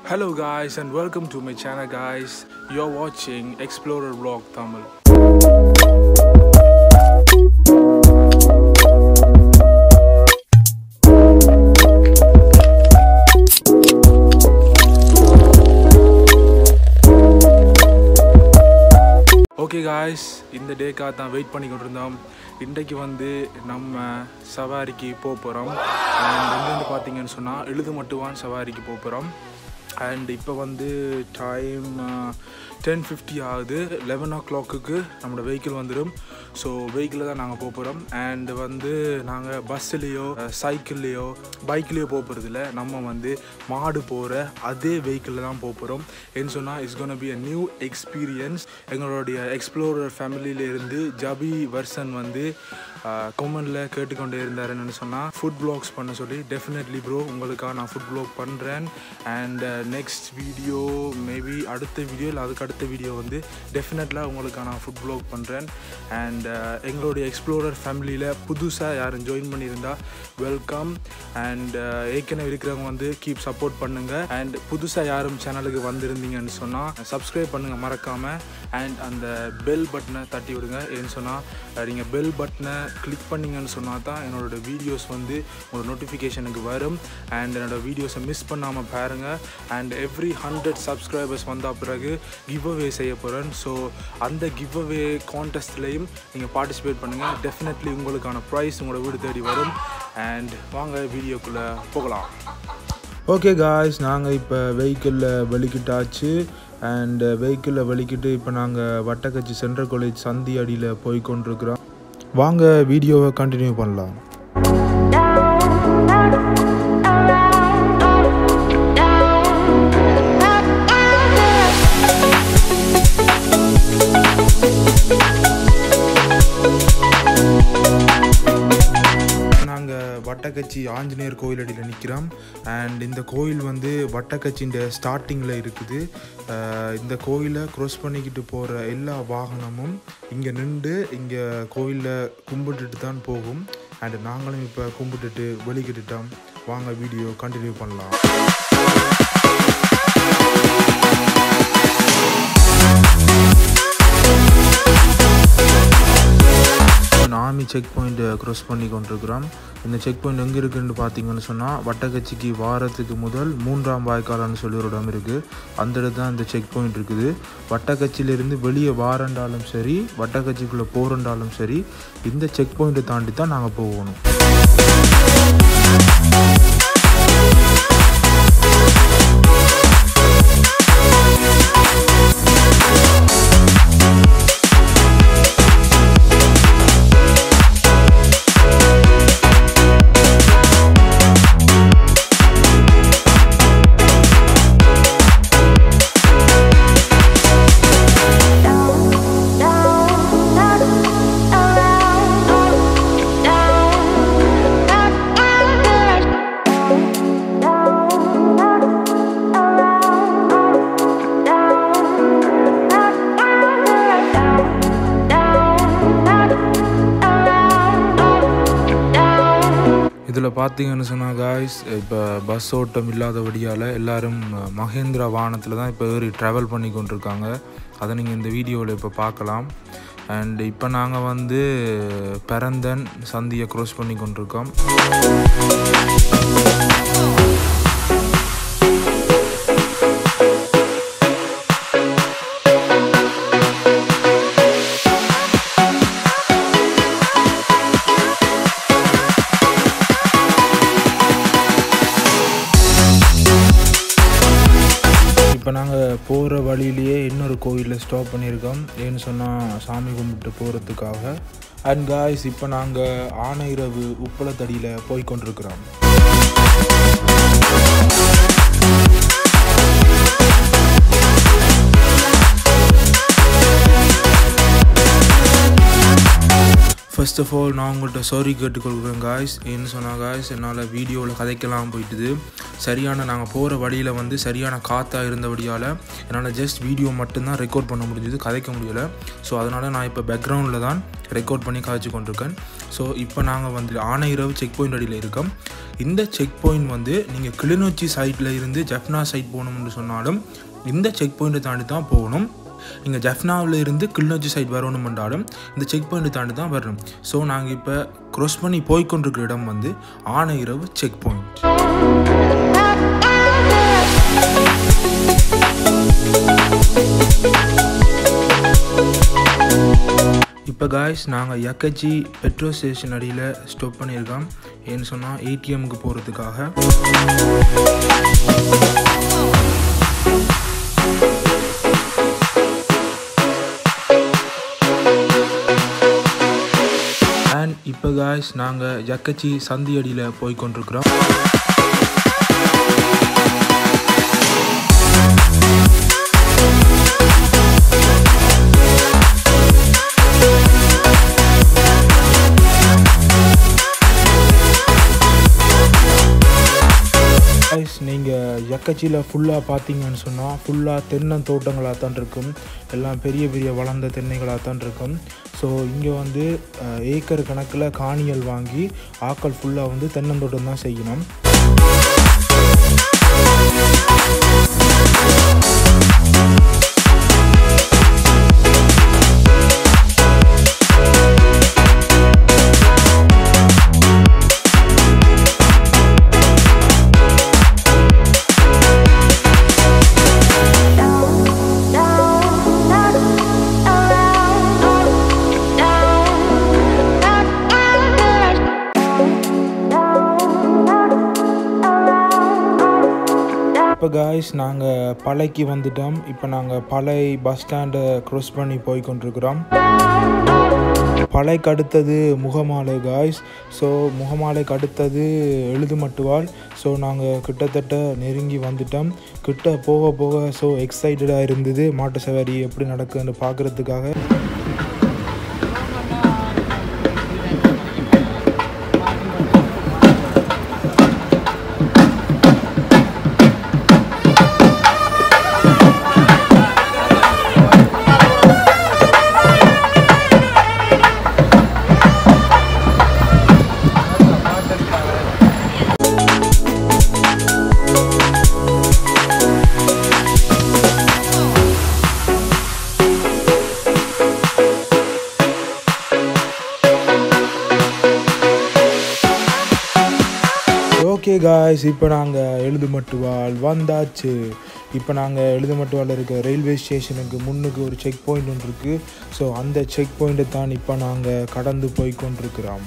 Hello guys and welcome to my channel guys. You're watching Explorer Vlog Tamil. Okay guys இந்த டேக்காக தான் wait பண்ணி கொண்டிருந்தோம் இன்றைக்கு வந்து நம்ம சவாரிக்கு போக போகிறோம் அண்ட் எங்கேருந்து பார்த்தீங்கன்னு சொன்னால் எழுது மட்டுவான் சவாரிக்கு போக போகிறோம் அண்ட் இப்போ வந்து டைம் டென் ஃபிஃப்டி ஆகுது லெவன் ஓ கிளாக்குக்கு நம்மளோட வெஹிக்கிள் வந்துடும் ஸோ வெஹிக்கிளில் தான் நாங்கள் போக போகிறோம் அண்ட் வந்து நாங்கள் பஸ்ஸுலேயோ சைக்கிள்லேயோ பைக்லேயோ போக போகிறதில்ல நம்ம வந்து மாடு போகிற அதே வெஹிக்கிளில் தான் போக போகிறோம் ஏன்னு சொன்னால் it's gonna be a new experience எங்களுடைய எக்ஸ்ப்ளோரர் ஃபேமிலியிலேருந்து ஜபி வர்சன் வந்து கொமனில் கேட்டுக்கொண்டே இருந்தார் என்னென்னு சொன்னால் ஃபுட் ப்ளாக்ஸ் பண்ண சொல்லி டெஃபினெட்லி ப்ரோ உங்களுக்காக நான் ஃபுட் ப்ளாக் பண்ணுறேன் அண்ட் நெக்ஸ்ட் வீடியோ மேபி அடுத்த வீடியோ இல்லை அதுக்கு அடுத்த வீடியோ வந்து டெஃபினெட்லாக உங்களுக்காக நான் ஃபுட் ப்ளாக் பண்ணுறேன் அண்ட் எங்களுடைய எக்ஸ்ப்ளோரர் ஃபேமிலியில் புதுசாக யாரும் ஜாயின் பண்ணியிருந்தா வெல்கம் அண்ட் ஏற்கனவே இருக்கிறவங்க வந்து கீப் சப்போர்ட் பண்ணுங்கள் அண்ட் புதுசாக யாரும் சேனலுக்கு வந்திருந்தீங்கன்னு சொன்னால் சப்ஸ்கிரைப் பண்ணுங்கள் மறக்காமல் அண்ட் அந்த பெல் பட்டனை தட்டி விடுங்க ஏன்னு சொன்னால் நீங்கள் பெல் பட்டனை கிளிக் பண்ணிங்கன்னு சொன்னால் தான் என்னோடய வீடியோஸ் வந்து உங்களோட நோட்டிஃபிகேஷனுக்கு வரும் அண்ட் என்னோடய வீடியோஸை மிஸ் பண்ணாமல் பாருங்கள் அண்ட் எவ்ரி ஹண்ட்ரட் சப்ஸ்கிரைபர்ஸ் வந்த பிறகு கிவ் அவே செய்ய போகிறேன் ஸோ அந்த கிவ் அவே கான்டெஸ்ட்லேயும் நீங்கள் பார்ட்டிசிபேட் பண்ணுங்கள் டெஃபினெட்லி உங்களுக்கான ப்ரைஸ் உங்களோட வீடு தேடி வரும் அண்ட் வாங்க வீடியோக்குள்ளே போகலாம் ஓகே காய்ஸ் நாங்கள் இப்போ வெஹிக்கிளில் வெளிக்கிட்டாச்சு அண்ட் வெஹிக்கிளில் வெளிக்கிட்டு இப்போ நாங்கள் வட்டக்கச்சி சென்ட்ரல் காலேஜ் சந்தி அடியில் போய் கொண்டிருக்கிறோம் வாங்க வீடியோவை கண்டினியூ பண்ணலாம் நாங்கள் வட்டக்கச்சி ஆஞ்சநேயர் கோயில் அடியில் நிற்கிறோம் அண்ட் இந்த கோயில் வந்து வட்டக்கச்சின்ற ஸ்டார்டிங்கில் இருக்குது அஹ் இந்த கோயிலை க்ராஸ் பண்ணிக்கிட்டு போகிற எல்லா வாகனமும் இங்கே நின்று இங்கே கோயிலில் கும்பிட்டுட்டு தான் போகும் அண்ட் நாங்களும் இப்போ கும்பிட்டுட்டு வெளிக்கிட்டுட்டோம் வாங்க வீடியோ கண்டினியூ பண்ணலாம் ஆர்மி செக் பாயிண்ட்டை க்ராஸ் பண்ணி கொண்டிருக்கிறோம் இந்த செக் பாயிண்ட் எங்கே இருக்குன்னு பார்த்தீங்கன்னு சொன்னால் வட்டக்கட்சிக்கு வாரத்துக்கு முதல் மூன்றாம் வாய்க்கால்னு சொல்லி ஒரு இடம் இருக்குது அந்த இடத்துல தான் இந்த செக் பாயிண்ட் இருக்குது வட்டக்கட்சியிலேருந்து வெளியே வாரண்டாலும் சரி வட்டக்கட்சிக்குள்ளே போகிறண்டாலும் சரி இந்த செக் பாயிண்ட்டை தாண்டி தான் நாங்கள் போகணும் இதில் பார்த்தீங்கன்னு சொன்னால் காய்ஸ் இப்போ பஸ் ஓட்டம் இல்லாதபடியால் எல்லாரும் மகேந்திரா வாகனத்தில் தான் இப்போ ஏறி ட்ராவல் பண்ணி கொண்டிருக்காங்க அதை நீங்கள் இந்த வீடியோவில் இப்போ பார்க்கலாம் அண்ட் இப்போ நாங்கள் வந்து பெரந்தன் சந்தியை க்ரோஸ் பண்ணி கொண்டிருக்கோம் இப்போ நாங்கள் போகிற வழியிலேயே இன்னொரு கோயிலில் ஸ்டாப் பண்ணியிருக்கோம் ஏன்னு சொன்னால் சாமி கும்பிட்டு போகிறதுக்காக அண்ட் காய்ஸ் இப்போ நாங்கள் ஆனையிரவு உப்பளத்தடியில் போய் கொண்டிருக்கிறோம் ஃபர்ஸ்ட் ஆஃப் ஆல் நான் உங்கள்கிட்ட சாரி கேட்டுக்கொள்கிறேன் காய்ஸ் என்ன சொன்னால் காய்ஸ் என்னால் வீடியோவில் கதைக்கலாம் போயிட்டுது சரியான நாங்கள் போகிற வழியில் வந்து சரியான காற்றாக இருந்தபடியால் என்னால் ஜஸ்ட் வீடியோ மட்டும்தான் ரெக்கார்ட் பண்ண முடிஞ்சுது கதைக்க முடியலை ஸோ அதனால் நான் இப்போ பேக்ரவுண்டில் தான் ரெக்கார்ட் பண்ணி காய்ச்சி கொண்டிருக்கேன் ஸோ இப்போ நாங்கள் வந்து ஆனையிரவு செக் பாயிண்ட் அடியில் இருக்கோம் இந்த செக் பாயிண்ட் வந்து நீங்கள் கிளிநொச்சி சைட்டில் இருந்து ஜெஃப்னா சைட் போகணும்னு சொன்னாலும் இந்த செக் பாயிண்ட்டை தாண்டி தான் போகணும் நீங்கள் ஜெஃப்னாவில் இருந்து கிளிநொச்சி சைட் வரணும் என்றாலும் இந்த செக் பாயிண்ட்டை தாண்டி தான் வரணும் ஸோ நாங்கள் இப்போ க்ராஸ் பண்ணி போய்க்கொண்டிருக்கிற இடம் வந்து ஆனையிரவு செக் பாயிண்ட் இப்போ காய்ஸ் நாங்கள் யக்கச்சி பெட்ரோல் ஸ்டேஷன் அடியில் ஸ்டாப் பண்ணியிருக்கோம் ஏன்னு சொன்னால் ஏடிஎம்க்கு போகிறதுக்காக அண்ட் இப்போ காய்ஸ் நாங்கள் யக்கச்சி சந்தி அடியில் போய் கொண்டிருக்கிறோம் கைஸ் நீங்கள் யக்கச்சியில் ஃபுல்லாக பார்த்தீங்கன்னு சொன்னால் ஃபுல்லாக தென்னந்தோட்டங்களாக தான் இருக்கும் எல்லாம் பெரிய பெரிய வளர்ந்த தென்னைகளாக தான் இருக்கும் ஸோ இங்கே வந்து அஹ், ஏக்கர் கணக்கில் காணிகள் வாங்கி ஆக்கள் ஃபுல்லாக வந்து தென்னந்தோட்டம் தான் செய்யணும் இப்போ காய்ஸ் நாங்கள் பழைக்கு வந்துட்டோம் இப்போ நாங்கள் பழை பஸ் ஸ்டாண்டை க்ராஸ் பண்ணி போய் கொண்டிருக்கிறோம் பழைக்கு அடுத்தது முகமாலை காய்ஸ் ஸோ முகமாலைக்கு அடுத்தது எழுதுமட்டுவாள் ஸோ நாங்கள் கிட்டத்தட்ட நெருங்கி வந்துட்டோம் கிட்ட போக போக ஸோ எக்ஸைட்டடாக இருந்தது மாட்டு சவாரி எப்படி நடக்குதுன்னு பார்க்குறதுக்காக ஓகே காய்ஸ் இப்போ நாங்கள் எழுதுமட்டுவாள் வந்தாச்சு இப்போ நாங்கள் எழுதுமட்டுவாள் இருக்க ரயில்வே ஸ்டேஷனுக்கு முன்னுக்கு ஒரு செக் பாயிண்ட் ஒன்று இருக்குது ஸோ அந்த செக் பாயிண்ட்டை தான் இப்போ நாங்கள் கடந்து போய் கொண்டிருக்கிறோம்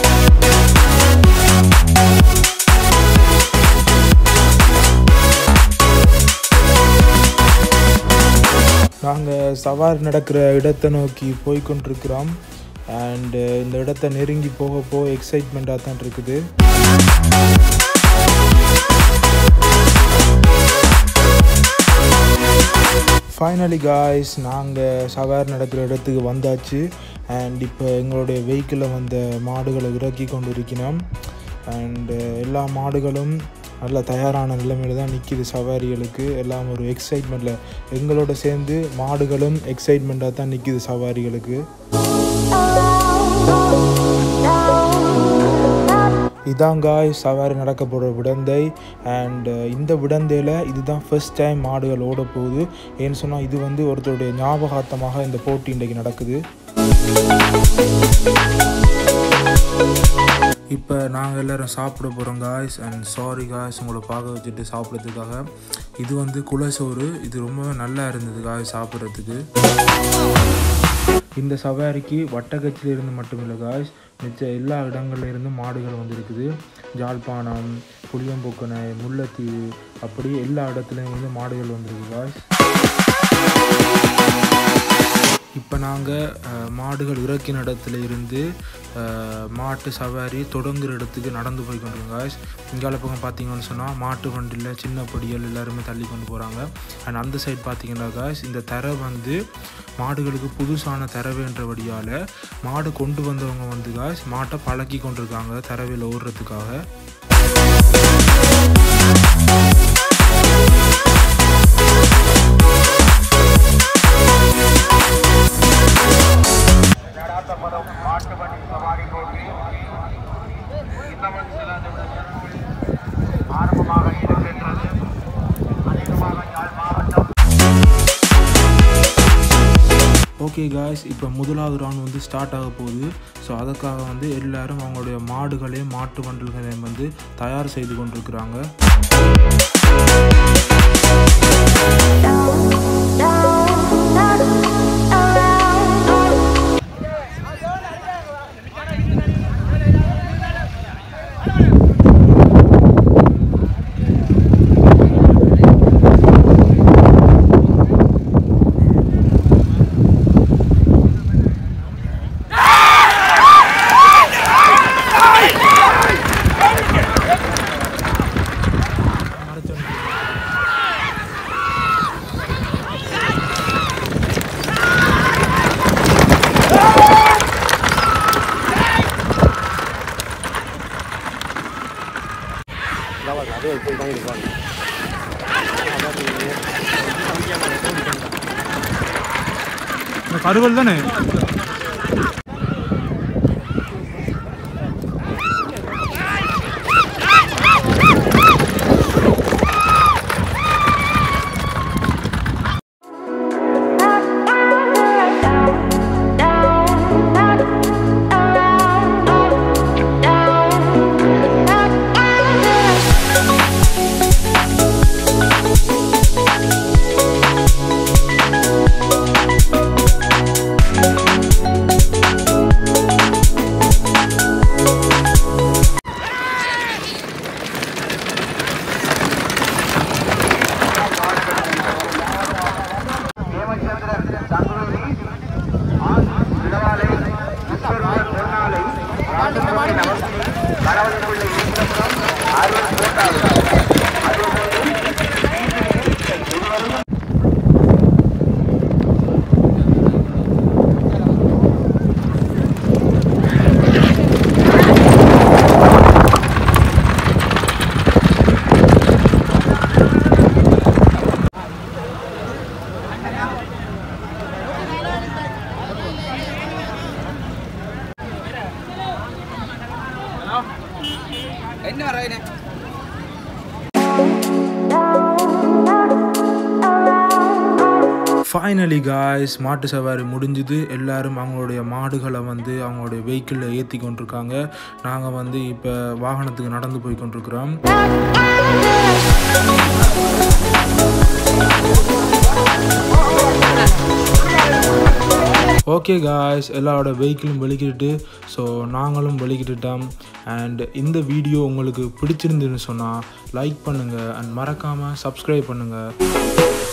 நாங்கள் சவாரி நடக்கிற இடத்தை நோக்கி போய் கொண்டிருக்கிறோம் அண்டு இந்த இடத்த நெருங்கி போக போக எக்ஸைட்மெண்ட்டாக தான் இருக்குது ஃபைனலி காய்ஸ் நாங்கள் சவாரி நடக்கிற இடத்துக்கு வந்தாச்சு அண்ட் இப்போ எங்களுடைய வெஹிக்கிளில் வந்த மாடுகளை இறக்கி கொண்டு இருக்கிறோம் அண்டு எல்லா மாடுகளும் நல்ல தயாரான நிலைமையில தான் நிற்கிது சவாரிகளுக்கு எல்லாம் ஒரு எக்ஸைட்மெண்ட்டில் எங்களோட சேர்ந்து மாடுகளும் எக்ஸைட்மெண்ட்டாக தான் நிற்கிது சவாரிகளுக்கு இதான் காய் சவாரி நடக்க போகிற விடந்தை அண்ட் இந்த விடந்தையில் இதுதான் ஃபர்ஸ்ட் டைம் மாடுகள் ஓட போகுது ஏன்னு சொன்னால் இது வந்து ஒருத்தருடைய ஞாபகார்த்தமாக இந்த போட்டி இன்றைக்கு நடக்குது இப்போ நாங்கள் எல்லோரும் சாப்பிட போகிறோம் காய்ஸ் அண்ட் சாரி காய்ஸ் உங்களை பார்க்க வச்சுட்டு சாப்பிட்றதுக்காக இது வந்து குலசோறு இது ரொம்ப நல்லா இருந்தது காய் சாப்பிட்றதுக்கு இந்த சவாரிக்கு வட்டக்கச்சில இருந்து மட்டும் இல்லை காய்ஸ் மிச்ச எல்லா இடங்கள்ல இருந்தும் மாடுகள் வந்திருக்குது ஜாழ்ப்பாணம் புளியம்பொக்கனை முல்லைத்தீவு அப்படி எல்லா இடத்துலையும் வந்து மாடுகள் வந்திருக்கு காய்ஸ் இப்போ நாங்கள் மாடுகள் இறக்கின இடத்துல இருந்து அஹ், மாட்டு சவாரி தொடங்குற இடத்துக்கு நடந்து போய் கொண்டிருக்கோம் காய்ஸ் இங்கால பக்கம் பார்த்தீங்கன்னு சொன்னால் மாட்டு வண்டியில் சின்ன பொடிகள் எல்லாருமே தள்ளி கொண்டு போகிறாங்க அண்ட் அந்த சைடு பார்த்தீங்கன்னா காய்ஸ் இந்த தரை வந்து மாடுகளுக்கு புதுசான தரவேன்றபடியால் மாடு கொண்டு வந்தவங்க வந்து காய்ஸ் மாட்டை பழக்கி கொண்டிருக்காங்க தரவையில் ஓடுறதுக்காக நடாத்தப்படும் மாட்டு வண்டி சவாரி போட்டி இன்னமும் சில நிமிடங்கள் ஆரம்பமாக இருக்கின்றது அதிகமாக யாழ் மாவட்டம் ஓகே காய்ஸ் இப்போ முதலாவது ரவுண்ட் வந்து ஸ்டார்ட் ஆக போகுது ஸோ அதுக்காக வந்து எல்லாரும் அவங்களுடைய மாடுகளையும் மாட்டு வண்டல்களையும் வந்து தயார் செய்து கொண்டிருக்கிறாங்க கருவல் தானே தேவச்சந்திரன் தங்குருவி விடவாலை விஸ்வநாதன் பொன்னாலை ராஜகுமாரி நவமி கடவுளுக்குள்ள ஈஸ்வரம் அருள் போட்டாள் ஃபைனலி காய்ஸ் மாட்டு சவாரி முடிஞ்சுது எல்லாரும் அவங்களுடைய மாடுகளை வந்து அவங்களுடைய வெஹிக்கிளில் ஏற்றி கொண்டிருக்காங்க நாங்கள் வந்து இப்போ வாகனத்துக்கு நடந்து போய் கொண்டிருக்கிறோம் ஓகே காய்ஸ் எல்லாரோட வெஹிக்கிளும் வெளிக்கிட்டு ஸோ நாங்களும் வெளிக்கிட்டுட்டோம் அண்ட் இந்த வீடியோ உங்களுக்கு பிடிச்சிருந்துன்னு சொன்னால் லைக் பண்ணுங்கள் அண்ட் மறக்காமல் சப்ஸ்கிரைப் பண்ணுங்கள்